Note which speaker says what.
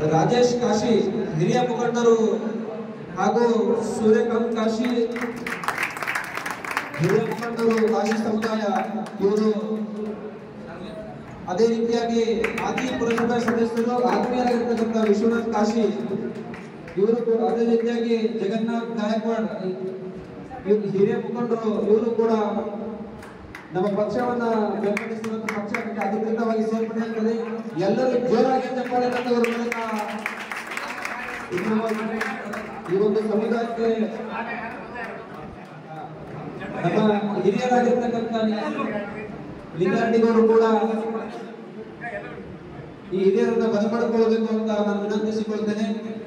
Speaker 1: ರಾಜೇಶ್ ಕಾಶಿ ಹಿರಿಯ ಮುಖಂಡರು ಹಾಗೂ ಸೂರ್ಯಕಾಂತ್ ಕಾಶಿ ಹಿರಿಯ ಮುಖಂಡರು ಕಾಶಿ ಸಮುದಾಯ ಇವರು ಅದೇ ರೀತಿಯಾಗಿ ಮಾಜಿ ಪುರಸಭಾ ಸದಸ್ಯರು ಆತ್ಮೀಯರಾಗಿರ್ತಕ್ಕಂಥ ವಿಶ್ವನಾಥ್ ಕಾಶಿ ಇವರು ಕೂಡ ಅದೇ ರೀತಿಯಾಗಿ ಜಗನ್ನಾಥ್ ಗಾಯಕ್ವಾಡ್ ಇವ್ರು ಹಿರಿಯ ಮುಖಂಡರು ಇವರು ಕೂಡ ನಮ್ಮ ಪಕ್ಷವನ್ನ ಬೆಂಬಲಿಸುವಂತ ಪಕ್ಷಕ್ಕೆ ಅಧಿಕೃತವಾಗಿ ಸೇರ್ಪಡೆಯಾಗ್ತದೆ ಎಲ್ಲರೂ ಜೋರಾಗಿ ಚಪ್ಪಾಳೆ ತಟ್ಟುವುದರ ಮೂಲಕ ಇನ್ನು ಈ ಒಂದು ಸಮುದಾಯಕ್ಕೆ ನಮ್ಮ ಹಿರಿಯರಾಗಿರ್ತಕ್ಕಂಥ ಲಿಂಗಾರೆಡ್ಡಿಗವರು ಕೂಡ ಈ ಹಿರಿಯರನ್ನ ಬಲಪಡಿಕೊಳ್ಳಬೇಕು ಅಂತ ನಾನು ವಿನಂತಿಸಿಕೊಳ್ತೇನೆ